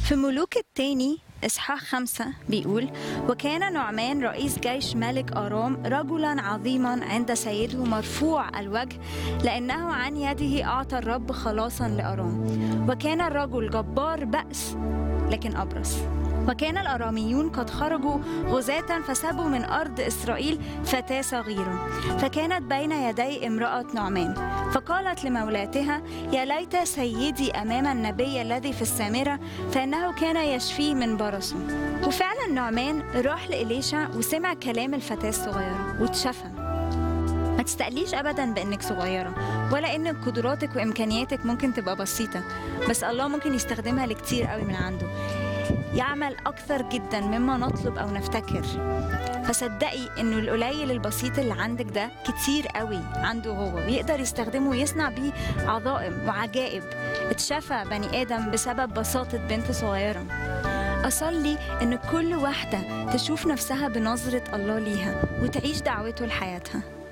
في ملوك التاني إصحاح خمسة بيقول وكان نعمان رئيس جيش ملك أرام رجلا عظيما عند سيده مرفوع الوجه لأنه عن يده أعطى الرب خلاصا لأرام وكان الرجل جبار بأس لكن أبرص وكان الأراميون قد خرجوا غزاة فسبوا من أرض إسرائيل فتاة صغيرة فكانت بين يدي امرأة نعمان فقالت لمولاتها يا ليت سيدي أمام النبي الذي في السامرة فإنه كان يشفيه من برصه وفعلا نعمان راح لإليشع وسمع كلام الفتاة الصغيرة واتشفى ما تستقليش ابدا بانك صغيره ولا ان قدراتك وامكانياتك ممكن تبقى بسيطه بس الله ممكن يستخدمها لكتير قوي من عنده يعمل اكثر جدا مما نطلب او نفتكر فصدقي انه القليل البسيط اللي عندك ده كتير قوي عنده هو ويقدر يستخدمه ويصنع بيه عظائم وعجائب اتشفى بني ادم بسبب بساطه بنت صغيره أصلي إن كل واحدة تشوف نفسها بنظرة الله ليها وتعيش دعوته لحياتها